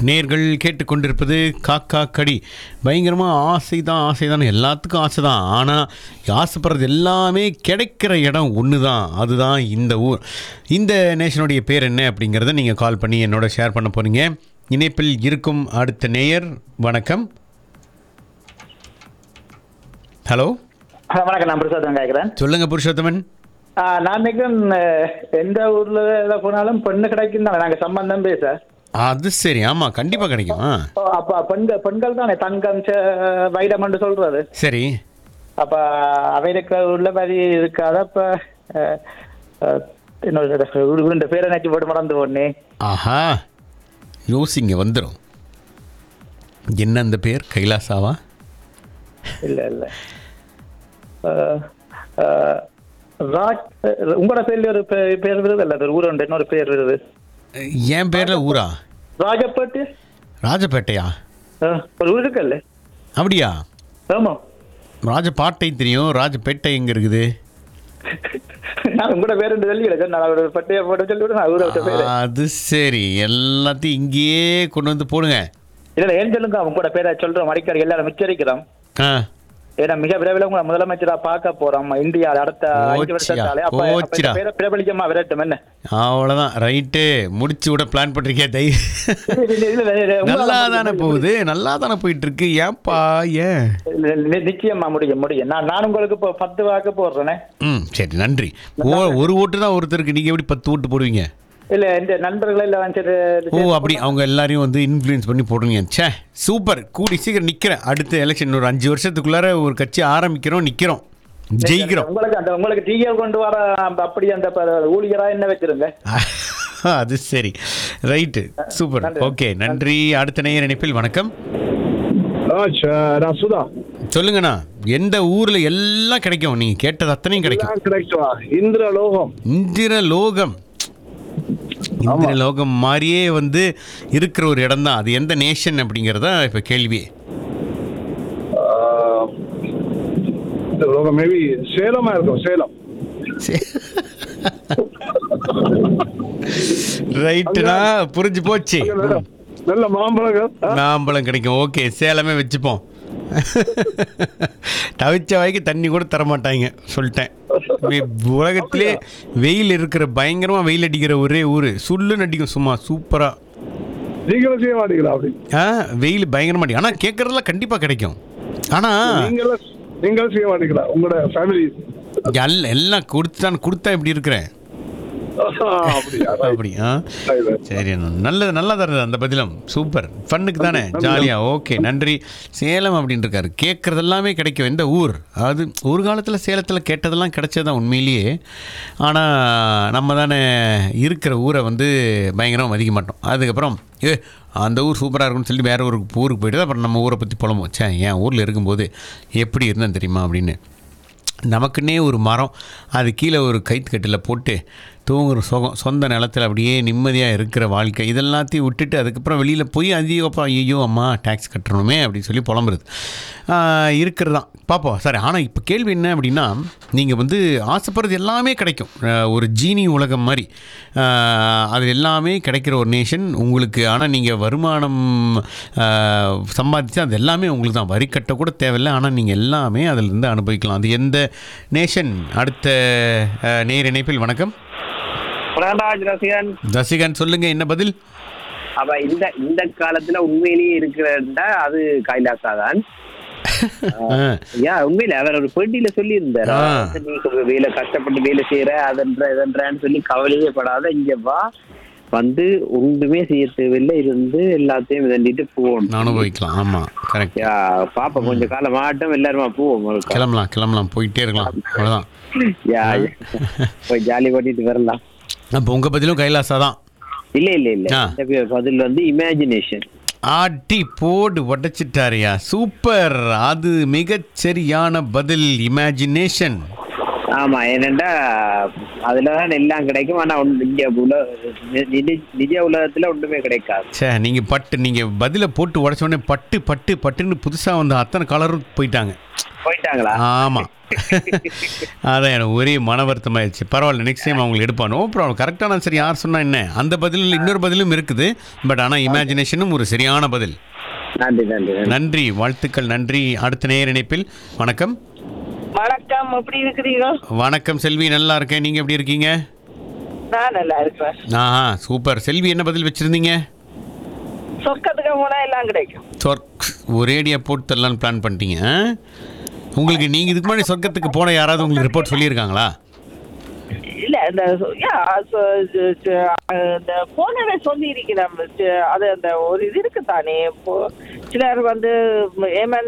நேர்கள் கேட்டுக்கொண்டிருப்பது காக்கா கடி பயங்கரமாக ஆசை தான் ஆசை தான் எல்லாத்துக்கும் ஆசை தான் ஆனால் ஆசைப்படுறது எல்லாமே கிடைக்கிற இடம் ஒன்று தான் அதுதான் இந்த ஊர் இந்த நேஷனுடைய பேர் என்ன அப்படிங்கிறத நீங்கள் கால் பண்ணி என்னோட ஷேர் பண்ண போகிறீங்க இணைப்பில் இருக்கும் அடுத்த நேயர் வணக்கம் ஹலோ ஆ, வணக்கம் நான் பிரசாதம் கேட்குறேன் சொல்லுங்கள் புருஷோத்தமன் நான் நினைக்கிறேன் அஹ், எந்த ஊர்ல எல்லாம் போனாலும் பெண்ணு கிடைக்கும் தானே நாங்கள் சம்பந்தம் பேச அது சரி ஆமாம் கண்டிப்பாக கிடைக்கும் ஆ ஓ, அப்ப பெண்கள் பெண்கள் தானே தங்கம் ச- வைரம்னு சொல்றது சரி அப்ப அவைகளுக்கு உள்ள வரி இருக்காத அப்ப அஹ், அஹ், இன்னொரு உருண்ட பேரை நினைச்சு போட்டு மறந்து போடனே ஆஹா யோசிங்க வந்துடும் என்ன அந்த பேர் கைலாசாவா இல்ல இல்ல அஹ், அஹ், ராஜ் அஹ், உங்களோட பேர்ல ஒரு பே- பேர் வருது இல்ல ஒரு ஊர் உண்டு இன்னொரு பேர் வருது என் பேரில் ஊரா ராஜப்பேட்டு ராஜபேட்டையா அஹ், ஒரு ஊர் இருக்குல்ல அப்படியா ஆமா ராஜபாட்டை தெரியும் ராஜபேட்டை எங்கே இருக்குது நான் உங்களோட பேர் ரெண்டு சொல்லி எடுக்க நான் ஒரு பட்டைய போட்டு சொல்லி விட நான் ஊரை விட்ட பேரு அது சரி எல்லாத்தையும் இங்கேயே கொண்டு வந்து போடுங்க இல்ல ஏன் சொல்லுங்க உங்களோட பேரை சொல்றோம் அடிக்கடி எல்லாரும் மிச்சரிக்கிறோம் ஆ ஏன்னா மிக விரைவில் உங்களை முதலமைச்சரா பார்க்க போறோம் இந்தியா அடுத்த அஞ்சு போச்சியா, வருஷத்தாலே அப்ப அப்ப இந்த போச்சிடா. பேரை பிரபலிக்கமா விரட்டும் என்ன அவ்வளோதான் ரைட்டு முடிச்சு விட பிளான் பண்ணிருக்கியா தை இல்ல, இல்ல, இல்ல, இல்ல, இல்ல, உங்களால நல்லா முடியும், தானே முடியும். போகுது நல்லா தானே போயிட்டு இருக்கு ஏன்பா ஏன் இல்ல, இல்ல, நிச்சயமா முடியும் முடியும் நான் நான் உங்களுக்கு இப்போ பத்து வாக்கு போடுறேனே ம் சரி நன்றி ஓ ஒரு ஓட்டு தான் ஒருத்தருக்கு நீங்கள் எப்படி பத்து ஓட்டு போடுவீங்க இல்ல இந்த நண்பர்கள் எல்லாம் சரி ஓ அப்படி அவங்க எல்லாரையும் வந்து இன்ஃப்ளூயன்ஸ் பண்ணி போடுங்க ச்சே சூப்பர் கூடி சீக்கிரம் நிற்கிறேன் அடுத்த எலெக்ஷன் ஒரு அஞ்சு வருஷத்துக்குள்ளார ஒரு கட்சி ஆரம்பிக்கிறோம் நிற்கிறோம் ஜெயிக்கிறோம் உங்களுக்கு அந்த உங்களுக்கு டிஎல் கொண்டு வர அந்த அப்படி அந்த ப- ஊழியரா என்ன வச்சிருங்க அது சரி ரைட்டு சூப்பர் ஓகே நன்றி அடுத்த நேயர் இணைப்பில் வணக்கம் ஆ, ச- நான் சுதா சொல்லுங்கண்ணா எந்த ஊர்ல எல்லாம் கிடைக்கும் நீங்க கேட்டது அத்தனையும் கிடைக்கும் எல்லாம் கிடைக்குமா இந்திர லோகம் இந்திர லோகம் இந்திர லோகம் மாதிரியே வந்து இருக்கிற ஒரு இடம் தான் அது எந்த நேஷன் அப்படிங்கிறதா இப்போ கேள்வி ஆ, இந்த லோகம் மேபி சேலமா இருக்கும் சேலம் ரைட்டுண்ணா புரிஞ்சு போச்சு அங்க நல்ல- நல்ல மாம்பழங்கள் ஆ, மாம்பழம் கிடைக்கும் ஓகே சேலமே வச்சுப்போம் தவிச்ச வாய்க்கு தண்ணி கூட தர மாட்டாங்க சொல்லிட்டேன் வே- உலகத்திலே வெயில் இருக்கிற பயங்கரமா வெயில் அடிக்கிற ஒரே ஊர் சுள்ளுன்னு அடிக்கும் சும்மா சூப்பரா நீங்களும் செய்ய மாட்டீங்களா அப்படி ஆ வெயில் பயங்கரமா அடிக்கும் ஆனால் கேட்கறதெல்லாம் கண்டிப்பாக கிடைக்கும் ஆனால் நீங்களும் நீங்களும் செய்ய மாட்டீங்களா உங்களோட ஃபேமிலி எல்லாம் எல்லாம் கொடுத்தான் கொடுத்தா இப்படி இருக்கிறேன் அப்படியா right. அப்படி ஆ Right, right. சரி அண்ணா. நல்லது நல்லா தருது அந்த பதிலும் சூப்பர் ஃபன்னுக்கு தானே ஜாலியா ஓகே நன்றி சேலம் அப்படின்னு இருக்காரு கேட்குறது எல்லாமே கிடைக்கும் எந்த ஊர் அது ஒரு காலத்தில் சேலத்தில் கேட்டதெல்லாம் கிடைச்சதான் உண்மையிலேயே ஆனால் நம்ம தானே இருக்கிற ஊரை வந்து பயங்கரமாக மதிக்க மாட்டோம் அதுக்கப்புறம் ஏ அந்த ஊர் சூப்பராக இருக்கும்னு சொல்லி வேற ஒரு ஊருக்கு போயிட்டு அப்புறம் நம்ம ஊரை பற்றி புலம்போம் சே என் ஊரில் இருக்கும்போது எப்படி இருந்தேன் தெரியுமா அப்படின்னு நமக்குன்னே ஒரு மரம் அது கீழே ஒரு கைத்துக்கட்டில் போட்டு தூங்குற சுகம் சொந்த நிலத்தில் அப்படியே நிம்மதியாக இருக்கிற வாழ்க்கை இதெல்லாத்தையும் விட்டுட்டு அதுக்கப்புறம் வெளியில் போய் அதிகப்பா ஐயோ அம்மா டேக்ஸ் கட்டணுமே அப்படின்னு சொல்லி புலம்புறது இருக்கிறது தான் பார்ப்போம் சரி ஆனால் இப்போ கேள்வி என்ன அப்படின்னா நீங்கள் வந்து ஆசைப்படுறது எல்லாமே கிடைக்கும் ஆஹ் ஒரு ஜீனி உலகம் மாதிரி ஆஹ் அது எல்லாமே கிடைக்கிற ஒரு நேஷன் உங்களுக்கு ஆனால் நீங்கள் வருமானம் சம்பாதிச்சு அது எல்லாமே உங்களுக்கு தான் வரி கட்ட கூட தேவையில்லை ஆனால் நீங்கள் எல்லாமே அதிலிருந்து அனுபவிக்கலாம் அது எந்த நேஷன் அடுத்த ஆஹ் நேர் இணைப்பில் வணக்கம் பிரகாஷ் ரசிகன் ரசிகன் சொல்லுங்கள் என்ன பதில் அப்ப இந்த இந்த காலத்துல உண்மையிலேயே இருக்கிறதா அது கைலாசா தான் ஆ, யா உண்மையில அவர் ஒரு பேட்டியில சொல்லி இருந்தார் ஆ. நீ வேலை கஷ்டப்பட்டு வேலை செய்யற அதன்ற இதன்றான்னு சொல்லி கவலையே படாத இங்க வா வந்து ஒன்றுமே செய்ய தேவையில்லை இருந்து எல்லாத்தையும் இதண்டிட்டு போகணும் அனுபவிக்கலாம் ஆமாம் கரெக்ட் யா பாப்பா கொஞ்சம் காலம் ஆட்டம் எல்லாருமா போவோம் ஒருக்கா. கிளம்பலாம் கிளம்பலாம் போயிட்டே இருக்கலாம் அவ்வளோதான் யா போய் ஜாலி பண்ணிட்டு வரலாம் அப்போ உங்கள் பதிலும் கைலாசா தான் இல்ல இல்ல இல்ல ஆ. இந்த பதில் வந்து இமேஜினேஷன் ஆட்டி போடு உடைச்சிட்டாரியா சூப்பர் அது மிகச் சரியான பதில் இமேஜினேஷன் ஆமா ஏனென்றா அதுலதான் எல்லாம் கிடைக்கும் ஆனா ஒண்ணு இங்க உல நிஜ- நிஜ உலகத்துல ஒன்றுமே கிடைக்காது சே நீங்கள் பட்டு நீங்கள் பதிலை போட்டு உடச்ச உடனே பட்டு பட்டு பட்டுன்னு புதுசாக வந்த அத்தனை கலரும் போயிட்டாங்க போயிட்டாங்களா ஆமாம் அதான் எனக்கு ஒரே மன வருத்தமாயிடுச்சு பரவாயில்ல நெக்ஸ்ட் டைம் அவங்களுக்கு எடுப்பா நோ ப்ராப்ளம் கரெக்டான சரி யார் சொன்னா என்ன அந்த பதில் இன்னொரு பதிலும் இருக்குது பட் ஆனால் இமேஜினேஷனும் ஒரு சரியான பதில் நன்றி நன்றி நன்றி நன்றி வாழ்த்துக்கள் நன்றி அடுத்த நேர் இணைப்பில் வணக்கம் வணக்கம் எப்படி இருக்கிறீங்க வணக்கம் செல்வி நல்லா இருக்கேன் நீங்கள் எப்படி இருக்கீங்க நான் நல்லா இருக்கேன் ஆஹா சூப்பர் செல்வி என்ன பதில் வச்சுருந்தீங்க சொர்க்கத்துக்கு போனா எல்லாம் கிடைக்கும் சொர்க் ஒரேடியாக போட்டு தரலான்னு பிளான் பண்ணிட்டீங்க ஆ? உங்களுக்கு நீங்கள் இதுக்கு முன்னாடி சொர்க்கத்துக்கு போன யாராவது உங்களுக்கு ரிப்போர்ட் சொல்லியிருக்காங்களா இல்ல இந்த யா இந்த போனவே சொல்லி இருக்கிறேன் அது அந்த ஒரு இது இருக்கு தானே இப்போ சிலர் வந்து ஏமன்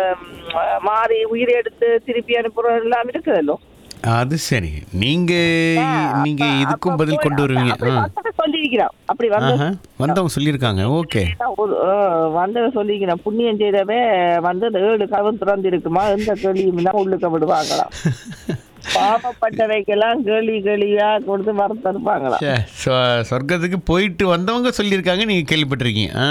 மாறி உயிரை எடுத்து திருப்பி அனுப்புறது எல்லாம் இருக்குதല്ലോ அது சரி நீங்கள் நீங்கள் இதுக்கும் பதில் கொண்டு வருவீங்க ஆ சொல்லியிருக்கிறோம் அப்படி வந்து ஆஹா வந்தவங்க சொல்லியிருக்காங்க ஓகே ஒரு, ஆ, வந்து சொல்லிக்கிறேன் புண்ணியம் செய்தவே வந்து இந்த ஏழு கதவும் திறந்து இருக்குமா எந்த கேள்வியும் இல்லாம உள்ளுக்க விடுவாங்களாம் பாவப்பட்டவைக்கெல்லாம் கேள்வி கேள்வியா கொடுத்து மறந்து இருப்பாங்களாம் ச்சே, சொ- சொர்க்கத்துக்கு போயிட்டு வந்தவங்க சொல்லியிருக்காங்க நீங்கள் கேள்விப்பட்டிருக்கீங்க ஆ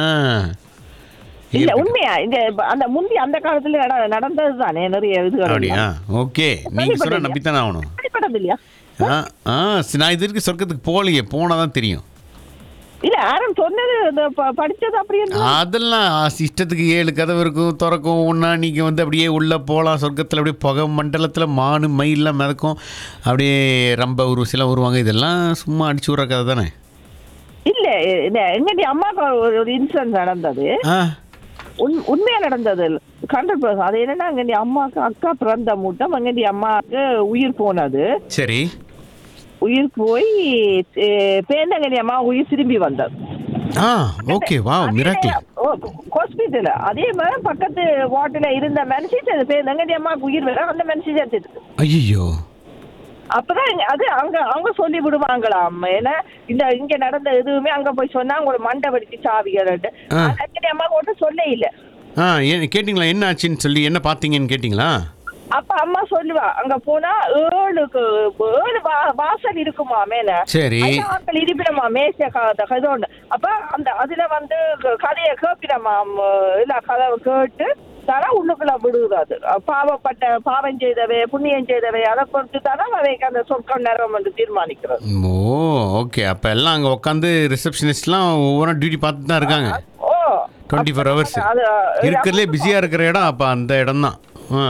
இல்ல இருக்கட்டும். உண்மையா இந்த இப்ப அந்த முந்தி அந்த காலத்துல நட- நடந்தது தானே நிறைய இதுகள் அப்படியா எல்லாம். ஓகே நீங்கள் சொன்ன நம்பித்தானே ஆகணும் கேள்விப்பட்டது இல்லையா ஆ ஆ சரி, நான் இது வரைக்கும் சொர்க்கத்துக்கு போகலையே போனால் தான் தெரியும் இல்ல யாரும் சொன்னது இந்த ப- படிச்சது அப்படி இருந்து அதெல்லாம் ஆ- இஷ்டத்துக்கு ஏழு கதவு இருக்கும் திறக்கும் ஒன்றா நீங்கள் வந்து அப்படியே உள்ளே போகலாம் சொர்க்கத்தில் அப்படியே புகை மண்டலத்தில் மானு மயிலாம் மிதக்கும் அப்படியே ரொம்ப உருவசிலாம் வருவாங்க இதெல்லாம் சும்மா அடிச்சு விட்ற கதை தானே இல்ல இல்ல எங்கடி அம்மாவுக்கு ஒரு ஒரு இன்சிடென்ட் நடந்தது ஆ உண் உண்மையா நடந்தது ஹண்ட்ரட் பர்சன்ட் அது என்னன்னா அங்கடி அம்மாவுக்கு அக்கா பிறந்த மூட்டம் அங்கடி அம்மாவுக்கு உயிர் போனது சரி உயிர் போய் பேந்தங்கடி அம்மா உயிர் திரும்பி வந்தது ஆ ஓகே வா மிராக்கிள் ஹாஸ்பிட்டல் அதே மாதிரி பக்கத்து வார்டுல இருந்த மனுஷன் பேந்தங்கடி அம்மாவுக்கு உயிர் வர அந்த மனுஷன் செத்துட்டு ஐயோ அப்பதான் இங்க- அது அங்க அவங்க சொல்லி விடுவாங்களாம் ஏன்னா இந்த இங்க நடந்த எதுவுமே அங்க போய் சொன்னா உங்களை மண்டை வெடிச்சு சாவிகள் ஆ. அங்கடி அம்மா ஒன்றும் சொல்ல இல்ல ஆ ஏன் கேட்டிங்களா என்ன ஆச்சுன்னு சொல்லி என்ன பார்த்தீங்கன்னு கேட்டிங்களா அப்ப அம்மா சொல்லுவா அங்க போனா ஏழு கு- ஏழு வா- வாசல் இருக்குமா மேல சரி ஐயா, ஆட்கள் இருப்பினமா மேச கதோண்டு அப்ப அந்த அதுல வந்து க- கதையை கேட்பினமா இல்ல கதை கேட்டு தானே உள்ளுக்குள்ள விடுகிறது பாவப்பட்ட பாவம் செய்தவை புண்ணியம் செய்தவை அதை பொறுத்து தானே அவைக்கு அந்த சொற்கம் நேரம் வந்து தீர்மானிக்கிறது ஓ ஓகே அப்போ எல்லாம் அங்கே உட்காந்து ரிசப்ஷனிஸ்ட்லாம் ஒவ்வொரு டியூட்டி பார்த்துட்டு தான் இருக்காங்க ஓ டுவெண்ட்டி ஃபோர் ஹவர்ஸ் அது இருக்கிறதுலே பிஸியாக இருக்கிற இடம் அப்போ அந்த இடம் தான் ஆ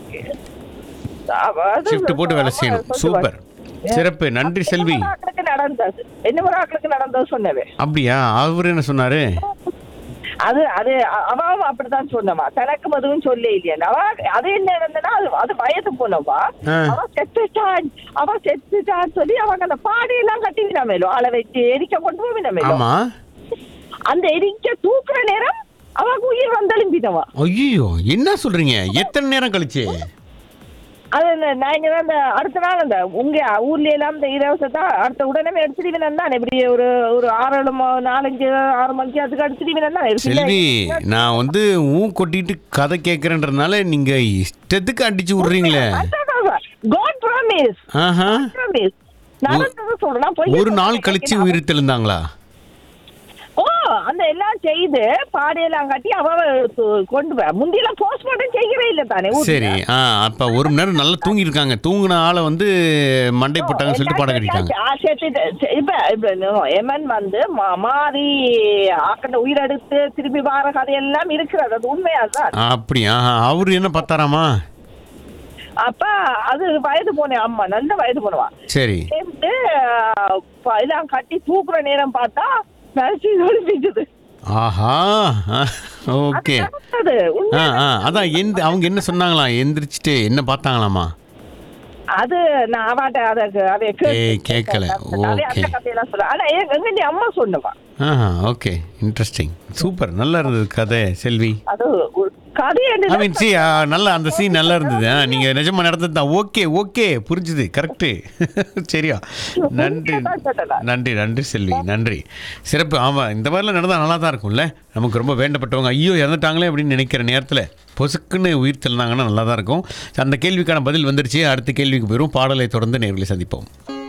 அது ஷிஃப்ட் போட்டு வேலை செய்யணும் சொல்லுவாரு. சூப்பர் சிறப்பு நன்றி செல்வி என்ன ஒரு ஆட்களுக்கு நடந்தது என்ன ஒரு ஆட்களுக்கு நடந்தது சொன்னவே அப்படியா அவர் என்ன சொன்னாரு அது அது அ- அவன் அப்படித்தான் சொன்னவா தனக்கு எதுவும் சொல்ல இல்லையா அவ அது என்ன இருந்தனா அது அது வயது போனவா ஆ. அவ செத்துட்டான் அவ செத்துட்டான்னு சொல்லி அவங்க அந்த பாடியெல்லாம் கட்டிவினா மேலும் ஆளை வச்சு எரிக்க கொண்டு போவினா மேலும் ஆமா அந்த எரிக்க தூக்குற நேரம் அவக்கு உயிர் வந்தெழும்பினவா ஐயோ என்ன சொல்றீங்க எத்தனை நேரம் கழிச்சு அது இந்த நான் இங்க தான் இந்த அடுத்த நாள் அந்த உங்க ஊர்ல எல்லாம் இந்த இலவசத்தா அடுத்த உடனே எடுத்துடுவினா தான் இப்படி ஒரு ஒரு ஆறு ஏழு ம- நாலஞ்சு ஆறு மணிக்கு அதுக்கு எடுத்துடுவினா தான் செல்வி நான் வந்து ஊ கொட்டிட்டு கதை கேட்குறேன்றதுனால நீங்க இஷ்டத்துக்கு அடிச்சு விடுறீங்களே காட் ப்ராமிஸ் ஆஹா ப்ராமிஸ் நடந்தது சொல்றேன் பொய் ஒரு நாள் கழிச்சு உயிர் தெளிந்தாங்களா ஓ அந்த எல்லாம் செய்து பாடையெல்லாம் கட்டி அவ து- கொண்டு போய் முந்தியெல்லாம் போஸ்ட்மார்ட்டம் செய்யவே இல்லை தானே ஊர்ல. சரி ஆ அப்ப ஒரு மணி நேரம் நல்லா தூங்கியிருக்காங்க தூங்கின ஆளை வந்து மண்டை போட்டாங்கன்னு சொல்லிட்டு பாடம் கட்டிட்டாங்க ஆ, செத்துட்டு. செ- இப்ப இப்ப no, எமன் வந்து மா- மாறி ஆக்கண்ட உயிரெடுத்து திரும்பி வார கதையெல்லாம் இருக்கிறது அது உண்மையாதான் அப்படியா அவர் என்ன பார்த்தாராமா அப்ப அது வயது போன அம்மா நல்ல வயது போனவா சரி சேர்ந்து ஆ, ப- எல்லாம் கட்டி தூக்குற நேரம் பார்த்தா நடிச்சு ஒழிப்பிக்குது ஆஹா ஓகே அது ஆ உண்மை ஆ அதான் எந்த அவங்க என்ன சொன்னாங்களா எந்திரிச்சிட்டு என்ன பார்த்தாங்களாமா அது நான் அவாட்ட அத அதைய ஏய், கேட்கல. அந்த Okay. கதையெல்லாம் சொல்ல ஆனா எ- எங்க நீ அம்மா சொன்னவா ஆஹா ஓகே இன்ட்ரெஸ்டிங் சூப்பர் நல்லா இருந்தது கதை செல்வி அது உ- கதை ஐ என்ன மீன் சி நல்லா அந்த சீன் நல்லா இருந்தது ஆ, நீங்க நிஜமா நடந்தது தான் ஓகே ஓகே புரிஞ்சுது கரெக்டு சரியா நன்றி நன்றி நன்றி செல்வி நன்றி சிறப்பு ஆமாம் இந்த மாதிரிலாம் நடந்தால் நல்லா தான் இருக்கும்ல நமக்கு ரொம்ப வேண்டப்பட்டவங்க ஐயோ இறந்துட்டாங்களே அப்படின்னு நினைக்கிற நேரத்தில் பொசுக்குன்னு உயிர் தள்ளினாங்கன்னா நல்லா தான் இருக்கும் அந்த கேள்விக்கான பதில் வந்துருச்சு அடுத்த கேள்விக்கு போயிடும் பாடலை தொடர்ந்து நேர்களை சந்திப்போம்